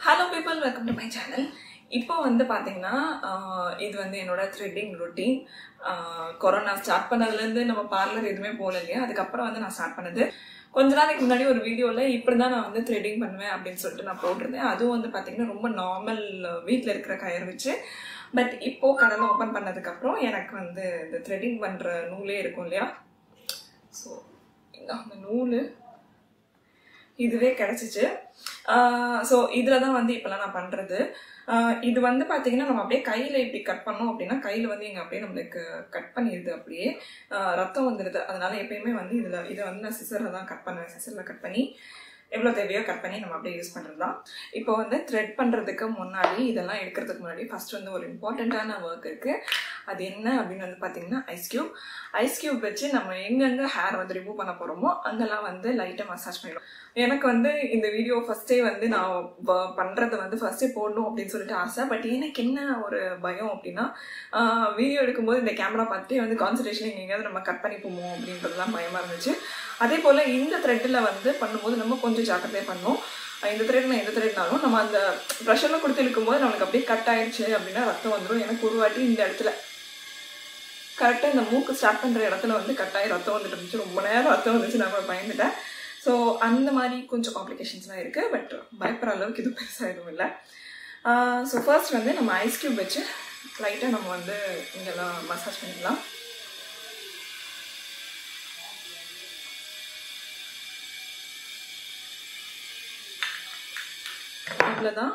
hello people welcome to my channel இப்போ வந்து பார்த்தீங்கன்னா ஆஹ், இது வந்து என்னோட த்ரெட்டிங் ரொட்டீன் கொரோனா ஸ்டார்ட் பண்ணதுலேருந்து நம்ம பார்லர் எதுவுமே போகல இல்லையா அதுக்கப்புறம் வந்து நான் ஸ்டார்ட் பண்ணது கொஞ்ச நாளைக்கு முன்னாடி ஒரு வீடியோவில் இப்படி தான் நான் வந்து த்ரெட்டிங் பண்ணுவேன் அப்படின்னு சொல்லிட்டு நான் போட்டிருந்தேன் அதுவும் வந்து பார்த்தீங்கன்னா ரொம்ப நார்மல் வீட்டில் இருக்கிற கயர் வச்சு பட் இப்போ கடலை ஓப்பன் பண்ணதுக்கப்புறம் எனக்கு வந்து இந்த த்ரெட்டிங் பண்ணுற நூலே இருக்கும் இல்லையா ஸோ அந்த நூல் இதுவே கிடச்சிச்சு ஸோ இதில் தான் வந்து இப்போலாம் நான் பண்ணுறது இது வந்து பார்த்தீங்கன்னா நம்ம அப்படியே கையில் இப்படி கட் பண்ணோம் அப்படின்னா கையில் வந்து இங்கே அப்படியே நம்மளுக்கு கட் பண்ணிடுது அப்படியே ஆஹ் ரத்தம் வந்துடுது அதனால எப்பயுமே வந்து இதில் இதை வந்து நான் சிசரில் தான் கட் பண்ணுவேன் சிசரில் கட் பண்ணி எவ்வளோ தேவையோ கட் பண்ணி நம்ம அப்படியே யூஸ் பண்ணுறது தான் இப்போ வந்து த்ரெட் பண்ணுறதுக்கு முன்னாடி இதெல்லாம் எடுக்கிறதுக்கு முன்னாடி ஃபர்ஸ்ட் வந்து ஒரு இம்பார்ட்டண்ட்டான ஒர்க் இருக்குது அது என்ன அப்படின்னு வந்து பார்த்தீங்கன்னா ஐஸ் கியூப் ஐஸ் கியூப் வச்சு நம்ம எங்கெங்கே ஹேர் வந்து ரிமூவ் பண்ண போகிறோமோ அங்கெல்லாம் வந்து லைட்டாக மசாஜ் பண்ணிடும் எனக்கு வந்து இந்த வீடியோ ஃபர்ஸ்டே வந்து நான் வ- பண்றதை வந்து ஃபர்ஸ்டே போடணும் அப்படின்னு சொல்லிட்டு ஆசை பட் எனக்கு என்ன ஒரு பயம் அப்படின்னா வீடியோ எடுக்கும்போது இந்த கேமரா பார்த்துட்டு வந்து கான்சன்ட்ரேஷன் எங்கேயாவது நம்ம கட் பண்ணி போமோ அப்படின்றதுலாம் பயமா இருந்துச்சு அதே போல இந்த த்ரெட்டில் வந்து பண்ணும்போது நம்ம கொஞ்சம் ஜாக்கிரதையாக பண்ணோம் அஹ் இந்த த்ரெட் நான் எந்த த்ரெட்னாலும் நம்ம அந்த ப்ரெஷரில் கொடுத்து இழுக்கும்போது நம்மளுக்கு அப்படியே கட் ஆயிடுச்சு அப்படின்னா ரத்தம் வந்துடும் எனக்கு ஒரு வாட்டி இந்த இடத்துல கரெக்டாக இந்த மூக்கு ஸ்டார்ட் பண்ணுற இடத்துல வந்து கட்டாயி ரத்தம் வந்துட்டு இருந்துச்சு ரொம்ப நேரம் ரத்தம் வந்துச்சு நான் கூட பயந்துட்டேன் ஸோ அந்த மாதிரி கொஞ்சம் காம்ப்ளிகேஷன்ஸ்லாம் இருக்குது பட் பயப்படுற அளவுக்கு இது பெருசாக எதுவும் இல்லை ஸோ ஃபர்ஸ்ட் வந்து நம்ம ஐஸ் கியூப் வச்சு லைட்டாக நம்ம வந்து இங்கெல்லாம் மசாஜ் பண்ணிக்கலாம் இவ்வளோதான்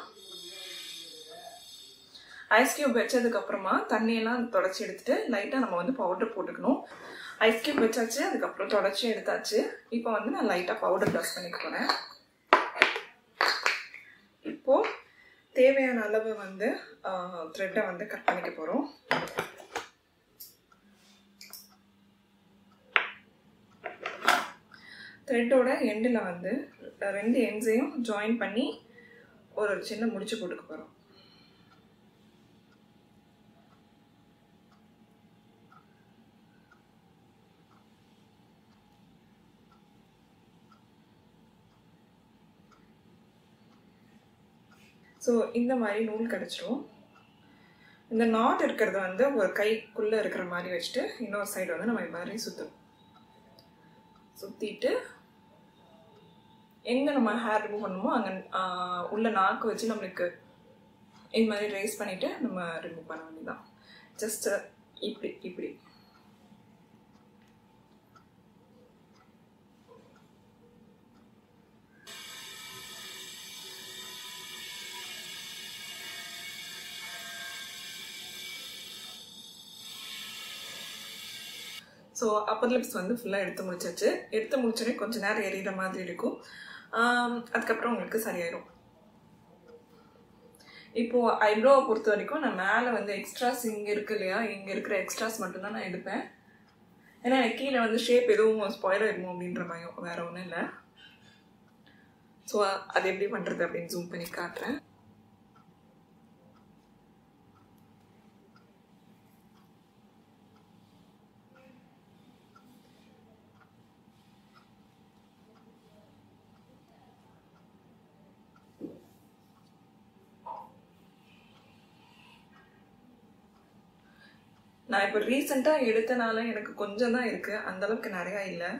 ஐஸ் கியூப் வச்சதுக்கு அப்புறமா தண்ணியெல்லாம் தொடச்சி எடுத்துட்டு லைட்டாக நம்ம வந்து பவுடர் போட்டுக்கணும் ஐஸ் கியூப் வச்சாச்சு அதுக்கப்புறம் தொடச்சி எடுத்தாச்சு இப்போ வந்து நான் லைட்டாக பவுடர் ப்ரஷ் பண்ணிக்க போகிறேன் இப்போ தேவையான அளவு வந்து த்ரெட்டை வந்து கட் பண்ணிக்க போகிறோம் த்ரெட்டோட எண்டில் வந்து ரெண்டு எண்ட்ஸையும் ஜாயின் பண்ணி ஒரு சின்ன முடிச்சு போட்டுக்க போகிறோம் ஸோ இந்த மாதிரி நூல் கிடச்சிரும் இந்த நாட் இருக்கிறத வந்து ஒரு கைக்குள்ளே இருக்கிற மாதிரி வச்சுட்டு இன்னொரு சைடு வந்து நம்ம இது மாதிரி சுற்றணும் சுற்றிட்டு எங்கே நம்ம ஹேர் ரிமூவ் பண்ணுமோ அங்கே உள்ள நாக்கு வச்சு நம்மளுக்கு இது மாதிரி ரைஸ் பண்ணிவிட்டு நம்ம ரிமூவ் பண்ண வேண்டியதான் ஜஸ்ட் இப்படி இப்படி ஸோ அப்பர் லிப்ஸ் வந்து ஃபுல்லாக எடுத்து முடிச்சாச்சு எடுத்து முடிச்சோடனே கொஞ்ச நேரம் எரியிற மாதிரி இருக்கும் ஆம், அதுக்கப்புறம் உங்களுக்கு சரியாயிடும் இப்போ ஐப்ரோவை பொறுத்த வரைக்கும் நான் மேலே வந்து எக்ஸ்ட்ராஸ் இங்கே இருக்கு இல்லையா இங்கே இருக்கிற எக்ஸ்ட்ராஸ் மட்டும்தான் நான் எடுப்பேன் ஏன்னா எனக்கு கீழே வந்து ஷேப் எதுவும் ஸ்பாயில் ஆயிடுமோ அப்படின்ற பயம் வேற ஒன்றும் இல்லை ஸோ அது எப்படி பண்ணுறது அப்படின்னு ஜூம் பண்ணி காட்டுறேன் நான் இப்போ ரீசெண்டாக எடுத்தனால எனக்கு கொஞ்சம் தான் இருக்கு அந்த அளவுக்கு நிறையா இல்லை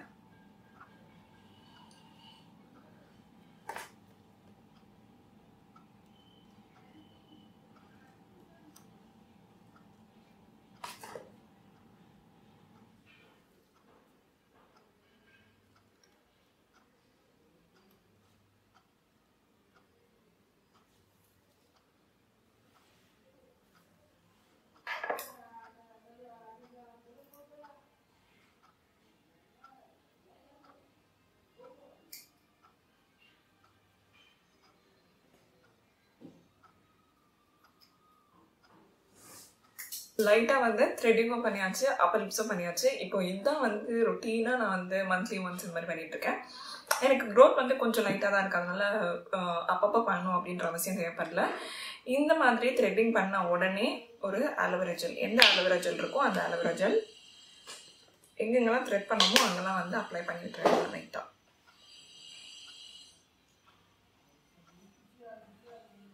லைட்டாக வந்து த்ரெட்டிங்கும் பண்ணியாச்சு அப்பர் லிப்ஸும் பண்ணியாச்சு இப்போ இதுதான் வந்து ரொட்டீனாக நான் வந்து மந்த்லி ஒன்ஸ் இந்த மாதிரி பண்ணிட்டு இருக்கேன் எனக்கு க்ரோத் வந்து கொஞ்சம் லைட்டாக தான் இருக்கு அதனால ஆஹ், அப்பப்போ பண்ணணும் அப்படின்ற அவசியம் தேவைப்படல இந்த மாதிரி த்ரெட்டிங் பண்ண உடனே ஒரு அலோவேரா ஜெல் எந்த அலோவேரா ஜெல் இருக்கோ அந்த அலோவேரா ஜெல் எங்கெங்கெல்லாம் த்ரெட் பண்ணமோ அங்கெல்லாம் வந்து அப்ளை பண்ணிட்டு லைட்டாக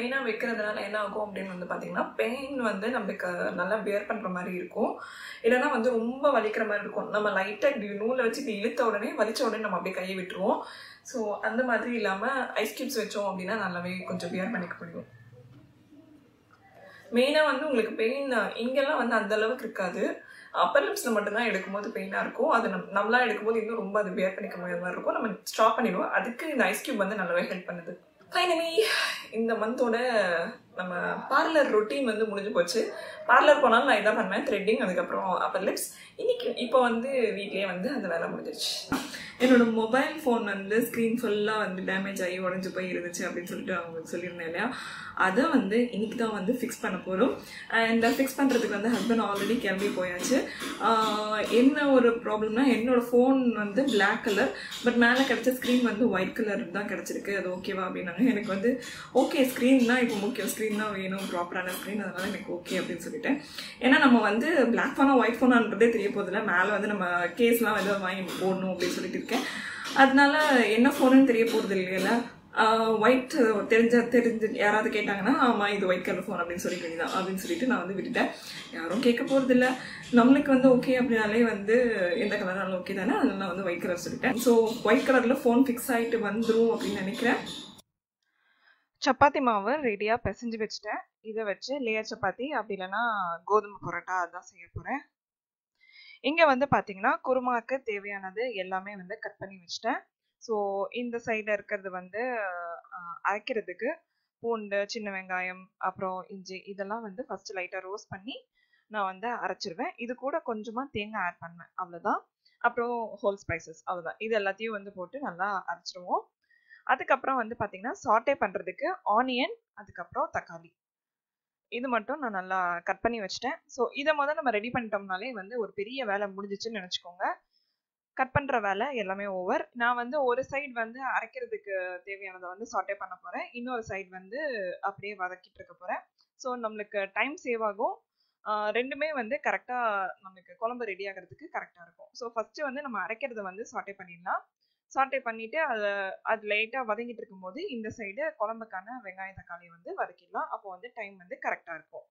மெயினாக வைக்கிறதுனால என்ன ஆகும் அப்படின்னு வந்து பார்த்தீங்கன்னா பெயின் வந்து நம்மளுக்கு நல்லா வியர் பண்ணுற மாதிரி இருக்கும் இல்லைன்னா வந்து ரொம்ப வலிக்கிற மாதிரி இருக்கும் நம்ம லைட்டாக இப்படி நூலை வச்சு இப்படி இழுத்த உடனே வலிச்ச உடனே நம்ம அப்படியே கையை விட்டுருவோம் ஸோ அந்த மாதிரி இல்லாமல் ஐஸ் கியூப்ஸ் வச்சோம் அப்படின்னா நல்லாவே கொஞ்சம் வியர் பண்ணிக்க முடியும் மெயினாக வந்து உங்களுக்கு பெயின் இங்கெல்லாம் வந்து அந்த அளவுக்கு இருக்காது அப்பர் லிப்ஸில் மட்டும்தான் எடுக்கும்போது பெயினாக இருக்கும் அது நம் நம்மளா எடுக்கும்போது இன்னும் ரொம்ப அது வியர் பண்ணிக்க முடியாத மாதிரி இருக்கும் நம்ம ஸ்டாப் பண்ணிடுவோம் அதுக்கு இந்த ஐஸ் கியூப் வந்து நல்லாவே ஹெல்ப் பண்ணுது ஃபைனலி இந்த மந்தோட நம்ம பார்லர் ரொட்டீன் வந்து முடிஞ்சு போச்சு பார்லர் போனாலும் நான் இதான் பண்ணேன் த்ரெட்டிங் அதுக்கப்புறம் அப்பர் லிப்ஸ் இன்னைக்கு இப்போ வந்து வீட்லேயே வந்து அந்த வேலை முடிஞ்சிருச்சு என்னோட மொபைல் ஃபோன் வந்து ஸ்க்ரீன் ஃபுல்லாக வந்து டேமேஜ் ஆகி உடஞ்சி போய் இருந்துச்சு அப்படின்னு சொல்லிட்டு அவங்க சொல்லியிருந்தேன் இல்லையா அதை வந்து இன்னைக்கு தான் வந்து ஃபிக்ஸ் பண்ண போகிறோம் அண்ட் ஃபிக்ஸ் பண்ணுறதுக்கு வந்து ஹஸ்பண்ட் ஆல்ரெடி கிளம்பி போயாச்சு ஆஹ் என்ன ஒரு ப்ராப்ளம்னா என்னோட ஃபோன் வந்து பிளாக் கலர் பட் மேலே கிடைச்ச ஸ்க்ரீன் வந்து ஒயிட் கலர் தான் கிடச்சிருக்கு அது ஓகேவா அப்படின்னாங்க எனக்கு வந்து ஓகே ஸ்க்ரீன் தான் இப்போ முக்கியம் ஸ்க்ரீன் தான் வேணும் ப்ராப்பரான ஸ்க்ரீன் அதனால எனக்கு ஓகே அப்படின்னு சொல்லிட்டேன் ஏன்னா நம்ம வந்து பிளாக் ஃபோனா ஒயிட் ஃபோனான்றதே தெரிய போதில்ல மேலே வந்து நம்ம கேஸ்லாம் வந்து வாங்கி போடணும் அப்படின்னு சொல்லிட்டு இருக்கேன் அதனால என்ன ஃபோனுன்னு தெரிய போகிறது இல்லையில ஒயிட் தெரிஞ்ச தெரிஞ்சு யாராவது கேட்டாங்கன்னா ஆமாம் இது ஒயிட் கலர் ஃபோன் அப்படின்னு சொல்லிக்க வேண்டியதான் அப்படின்னு சொல்லிட்டு நான் வந்து விட்டுட்டேன் யாரும் கேட்க போகிறதில்ல நம்மளுக்கு வந்து ஓகே அப்படின்னாலே வந்து எந்த கலராலும் ஓகே தானே அதனால நான் வந்து ஒயிட் கலர் சொல்லிட்டேன் ஸோ ஒயிட் கலரில் ஃபோன் ஃபிக்ஸ் ஆகிட்டு வந்துடும் அப்படின்னு நினைக்கிறேன் சப்பாத்தி மாவு ரெடியாக பிசைஞ்சு வச்சுட்டேன் இதை வச்சு லேயர் சப்பாத்தி அப்படி இல்லைன்னா கோதுமை பரோட்டா அதான் செய்ய போகிறேன் இங்கே வந்து பார்த்தீங்கன்னா குருமாக்கு தேவையானது எல்லாமே வந்து கட் பண்ணி வச்சுட்டேன் ஸோ இந்த சைடில் இருக்கிறது வந்து அஹ், அரைக்கிறதுக்கு பூண்டு சின்ன வெங்காயம் அப்புறம் இஞ்சி இதெல்லாம் வந்து ஃபர்ஸ்ட் லைட்டாக ரோஸ்ட் பண்ணி நான் வந்து அரைச்சிருவேன் இது கூட கொஞ்சமாக தேங்காய் ஆட் பண்ணுவேன் அவ்வளோதான் அப்புறம் ஹோல் ஸ்பைசஸ் அவ்வளோதான் இது எல்லாத்தையும் வந்து போட்டு நல்லா அரைச்சிருவோம் அதுக்கப்புறம் வந்து பார்த்தீங்கன்னா சாட்டே பண்ணுறதுக்கு ஆனியன் அதுக்கப்புறம் தக்காளி இது மட்டும் நான் நல்லா கட் பண்ணி வச்சிட்டேன் ஸோ இதை முதல்ல நம்ம ரெடி பண்ணிட்டோம்னாலே வந்து ஒரு பெரிய வேலை முடிஞ்சிச்சுன்னு நினச்சிக்கோங்க கட் பண்ணுற வேலை எல்லாமே ஓவர் நான் வந்து ஒரு சைடு வந்து அரைக்கிறதுக்கு தேவையானதை வந்து சாட்டே பண்ண போகிறேன் இன்னொரு சைடு வந்து அப்படியே வதக்கிட்டு இருக்க போகிறேன் ஸோ நம்மளுக்கு டைம் சேவ் ஆகும் ஆஹ் ரெண்டுமே வந்து கரெக்டாக நமக்கு குழம்பு ரெடி ஆகிறதுக்கு கரெக்டாக இருக்கும் ஸோ ஃபஸ்ட்டு வந்து நம்ம அரைக்கிறத வந்து சாட்டே பண்ணிடலாம் சாட்டே பண்ணிட்டு அதை அது லைட்டாக வதங்கிட்டு இருக்கும்போது இந்த சைடு குழம்புக்கான வெங்காய தக்காளி வந்து வதக்கிடலாம் அப்போ வந்து டைம் வந்து கரெக்டாக இருக்கும்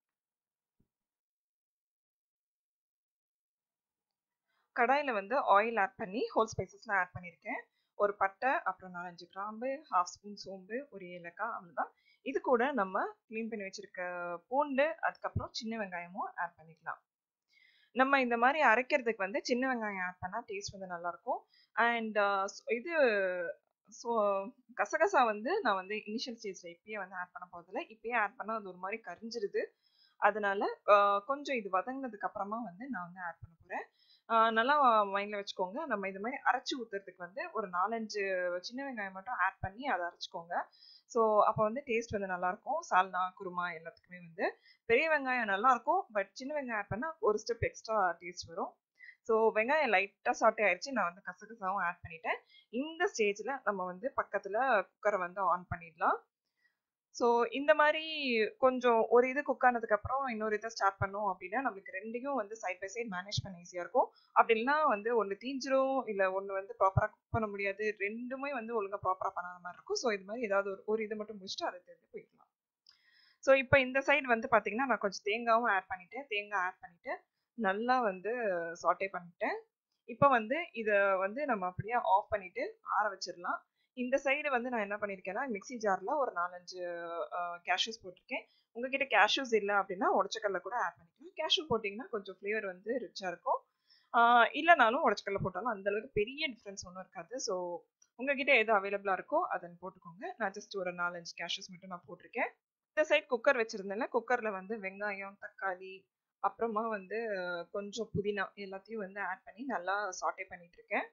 கடாயில் வந்து ஆயில் ஆட் பண்ணி ஹோல் ஸ்பைசஸ்லாம் ஆட் பண்ணியிருக்கேன் ஒரு பட்டை அப்புறம் நாலஞ்சு கிராம்பு ஹாஃப் ஸ்பூன் சோம்பு ஒரு ஏலக்காய் அவ்வளோதான் இது கூட நம்ம க்ளீன் பண்ணி வச்சிருக்க பூண்டு அதுக்கப்புறம் சின்ன வெங்காயமும் ஆட் பண்ணிக்கலாம் நம்ம இந்த மாதிரி அரைக்கிறதுக்கு வந்து சின்ன வெங்காயம் ஆட் பண்ணால் டேஸ்ட் வந்து நல்லாயிருக்கும் அண்ட் இது ஸோ கசகசா வந்து நான் வந்து இனிஷியல் ஸ்டேஜில் இப்பயே வந்து ஆட் பண்ண போகிறதில்ல இப்பயே ஆட் பண்ணால் அது ஒரு மாதிரி கரிஞ்சிருது அதனால ஆஹ் கொஞ்சம் இது வதங்கினதுக்கு அப்புறமா வந்து நான் வந்து ஆட் பண்ண போகிறேன் நல்லா மைண்டில் வச்சுக்கோங்க நம்ம இது மாதிரி அரைச்சி ஊற்றுறதுக்கு வந்து ஒரு நாலஞ்சு சின்ன வெங்காயம் மட்டும் ஆட் பண்ணி அதை அரைச்சிக்கோங்க ஸோ அப்போ வந்து டேஸ்ட் வந்து நல்லாயிருக்கும் சால்னா குருமா எல்லாத்துக்குமே வந்து பெரிய வெங்காயம் நல்லாயிருக்கும் பட் சின்ன வெங்காயம் ஆட் பண்ணால் ஒரு ஸ்டெப் எக்ஸ்ட்ரா டேஸ்ட் வரும் ஸோ வெங்காயம் லைட்டாக சாட்டே ஆயிடுச்சு நான் வந்து கசகசாவும் ஆட் பண்ணிட்டேன் இந்த ஸ்டேஜில் நம்ம வந்து பக்கத்தில் குக்கரை வந்து ஆன் பண்ணிடலாம் ஸோ இந்த மாதிரி கொஞ்சம் ஒரு இது குக் ஆனதுக்கு அப்புறம் இன்னொரு இதை ஸ்டார்ட் பண்ணோம் அப்படின்னா நம்மளுக்கு ரெண்டையும் வந்து சைட் பை சைட் மேனேஜ் பண்ண ஈஸியாக இருக்கும் அப்படி இல்லைன்னா வந்து ஒன்று தீஞ்சிரும் இல்லை ஒன்று வந்து ப்ராப்பராக குக் பண்ண முடியாது ரெண்டுமே வந்து ஒழுங்காக ப்ராப்பராக பண்ணாத மாதிரி இருக்கும் ஸோ இது மாதிரி ஏதாவது ஒரு ஒரு இது மட்டும் முடிச்சுட்டு அதை தெரிஞ்சு போய்க்கலாம் ஸோ இப்போ இந்த சைடு வந்து பார்த்தீங்கன்னா நான் கொஞ்சம் தேங்காவும் ஆட் பண்ணிட்டேன் தேங்காய் ஆட் பண்ணிட்டு நல்லா வந்து சாட்டே பண்ணிட்டேன் இப்போ வந்து இதை வந்து நம்ம அப்படியே ஆஃப் பண்ணிட்டு ஆற வச்சிடலாம் இந்த சைடு வந்து நான் என்ன பண்ணியிருக்கேன்னா மிக்ஸி ஜாரில் ஒரு நாலஞ்சு கேஷ்யூஸ் போட்டிருக்கேன் உங்ககிட்ட கேஷ்யூஸ் இல்லை அப்படின்னா உடச்சக்கல்ல கூட ஆட் பண்ணிக்கலாம் கேஷ்யூ போட்டிங்கன்னா கொஞ்சம் ஃப்ளேவர் வந்து ரிச்சாக இருக்கும் ஆஹ் இல்லைனாலும் உடச்சக்கல்ல போட்டாலும் அந்த அளவுக்கு பெரிய டிஃப்ரென்ஸ் ஒன்றும் இருக்காது ஸோ உங்ககிட்ட எது அவைலபிளாக இருக்கோ அதை போட்டுக்கோங்க நான் ஜஸ்ட் ஒரு நாலஞ்சு கேஷ்யூஸ் மட்டும் நான் போட்டிருக்கேன் இந்த சைட் குக்கர் வச்சுருந்தேன்ல குக்கரில் வந்து வெங்காயம் தக்காளி அப்புறமா வந்து கொஞ்சம் புதினா எல்லாத்தையும் வந்து ஆட் பண்ணி நல்லா சாட்டே பண்ணிட்டு இருக்கேன்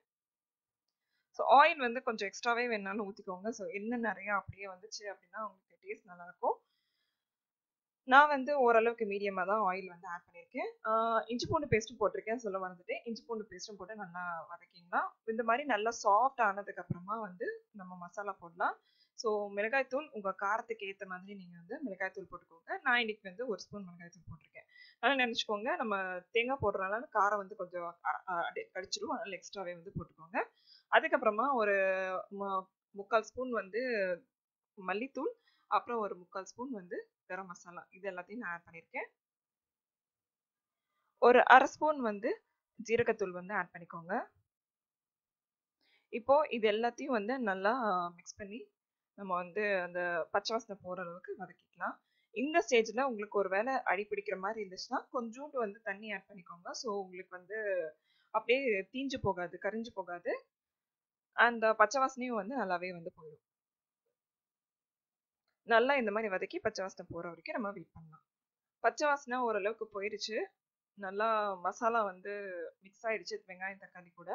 ஸோ ஆயில் வந்து கொஞ்சம் எக்ஸ்ட்ராவே வேணாலும் ஊற்றிக்கோங்க ஸோ எண்ணெய் நிறையா அப்படியே வந்துச்சு அப்படின்னா உங்களுக்கு டேஸ்ட் நல்லாயிருக்கும் நான் வந்து ஓரளவுக்கு மீடியமாக தான் ஆயில் வந்து ஆட் பண்ணியிருக்கேன் இஞ்சி பூண்டு பேஸ்ட்டும் போட்டிருக்கேன் சொல்ல வந்துட்டு இஞ்சி பூண்டு பேஸ்ட்டும் போட்டு நல்லா வதக்கிங்களா இந்த மாதிரி நல்லா சாஃப்ட் ஆனதுக்கு அப்புறமா வந்து நம்ம மசாலா போடலாம் ஸோ மிளகாய்த்தூள் உங்கள் காரத்துக்கு ஏற்ற மாதிரி நீங்கள் வந்து மிளகாய்த்தூள் போட்டுக்கோங்க நான் இன்னைக்கு வந்து ஒரு ஸ்பூன் மிளகாய்த்தூள் போட்டிருக்கேன் அதனால் நினச்சிக்கோங்க நம்ம தேங்காய் போடுறதுனால காரம் வந்து கொஞ்சம் கடிச்சிடும் அதனால் எக்ஸ்ட்ராவே வந்து போட்டுக்கோங்க அதுக்கப்புறமா ஒரு முக்கால் ஸ்பூன் வந்து மல்லித்தூள் அப்புறம் ஒரு முக்கால் ஸ்பூன் வந்து கரம் மசாலா இது எல்லாத்தையும் நான் ஆட் பண்ணியிருக்கேன் ஒரு அரை ஸ்பூன் வந்து ஜீரகத்தூள் வந்து ஆட் பண்ணிக்கோங்க இப்போ இது எல்லாத்தையும் வந்து நல்லா மிக்ஸ் பண்ணி நம்ம வந்து அந்த பச்சை வாசனை போகிற அளவுக்கு வதக்கிக்கலாம் இந்த ஸ்டேஜில் உங்களுக்கு ஒரு வேளை அடி பிடிக்கிற மாதிரி இருந்துச்சுன்னா கொஞ்சோண்டு வந்து தண்ணி ஆட் பண்ணிக்கோங்க ஸோ உங்களுக்கு வந்து அப்படியே தீஞ்சு போகாது கரிஞ்சு போகாது அந்த பச்சை வாசனையும் வந்து நல்லாவே வந்து போயிடும் நல்லா இந்த மாதிரி வதக்கி பச்சை வாசனை போகிற வரைக்கும் நம்ம வெயிட் பண்ணலாம் பச்சை வாசனை ஓரளவுக்கு போயிடுச்சு நல்லா மசாலா வந்து மிக்ஸ் ஆயிடுச்சு வெங்காயம் தக்காளி கூட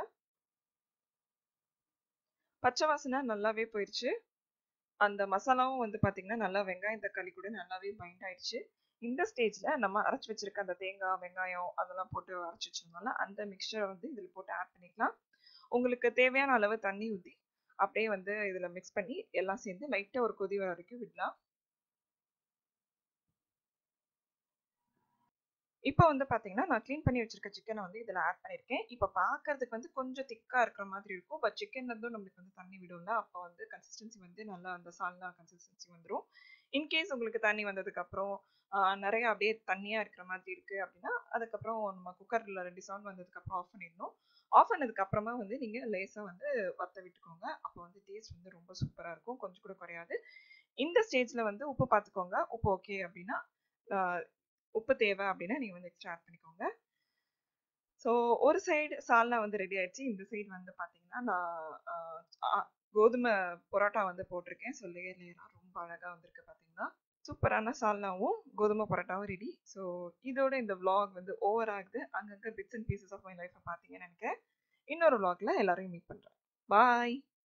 பச்சை வாசனை நல்லாவே போயிடுச்சு அந்த மசாலாவும் வந்து பார்த்தீங்கன்னா நல்லா வெங்காயம் தக்காளி கூட நல்லாவே பைண்ட் ஆயிடுச்சு இந்த ஸ்டேஜில் நம்ம அரைச்சி வச்சிருக்க அந்த தேங்காய் வெங்காயம் அதெல்லாம் போட்டு அரைச்சி வச்சிருந்தோம்ல அந்த மிக்சரை வந்து இதில் போட்டு ஆட் பண்ணிக்கலாம் உங்களுக்கு தேவையான அளவு தண்ணி ஊற்றி அப்படியே வந்து இதில் மிக்ஸ் பண்ணி எல்லாம் சேர்ந்து லைட்டாக ஒரு கொதி வர வரைக்கும் விடலாம் இப்போ வந்து பார்த்தீங்கன்னா நான் க்ளீன் பண்ணி வச்சிருக்க சிக்கனை வந்து இதில் ஆட் பண்ணியிருக்கேன் இப்போ பார்க்கறதுக்கு வந்து கொஞ்சம் திக்காக இருக்கிற மாதிரி இருக்கும் பட் சிக்கன்லேருந்தும் நம்மளுக்கு வந்து தண்ணி விடும்ல அப்போ வந்து கன்சிஸ்டன்சி வந்து நல்லா அந்த சால்னா கன்சிஸ்டன்சி வந்துடும் இன்கேஸ் உங்களுக்கு தண்ணி வந்ததுக்கப்புறம் நிறைய அப்படியே தண்ணியாக இருக்கிற மாதிரி இருக்குது அப்படின்னா அதுக்கப்புறம் நம்ம குக்கரில் ரெண்டு சவுண்ட் வந்ததுக்கப்புறம் ஆஃப் பண்ணிடணும் ஆஃப் பண்ணதுக்கு அப்புறமா வந்து நீங்கள் லேசாக வந்து வத்த விட்டுக்கோங்க அப்போ வந்து டேஸ்ட் வந்து ரொம்ப சூப்பராக இருக்கும் கொஞ்சம் கூட குறையாது இந்த ஸ்டேஜில் வந்து உப்பு பார்த்துக்கோங்க உப்பு ஓகே அப்படின்னா உப்பு தேவை அப்படின்னா நீங்கள் வந்து எக்ஸ்ட்ரா ஆட் பண்ணிக்கோங்க ஸோ ஒரு சைடு சால்னா வந்து ரெடி ஆயிடுச்சு இந்த சைடு வந்து பார்த்தீங்கன்னா நான் கோதுமை பரோட்டா வந்து போட்டிருக்கேன் ஸோ லேயர் லேயராக ரொம்ப அழகாக வந்திருக்கு பார்த்தீங்கன்னா சூப்பரான சால்னாவும் கோதுமை பரோட்டாவும் ரெடி ஸோ இதோட இந்த விளாக் வந்து ஓவர் ஆகுது அங்கங்கே bits and pieces of my லைஃப்பை பார்த்தீங்கன்னு நினைக்கிறேன் இன்னொரு விளாகில் எல்லாரையும் மீட் பண்ணுறேன் பாய்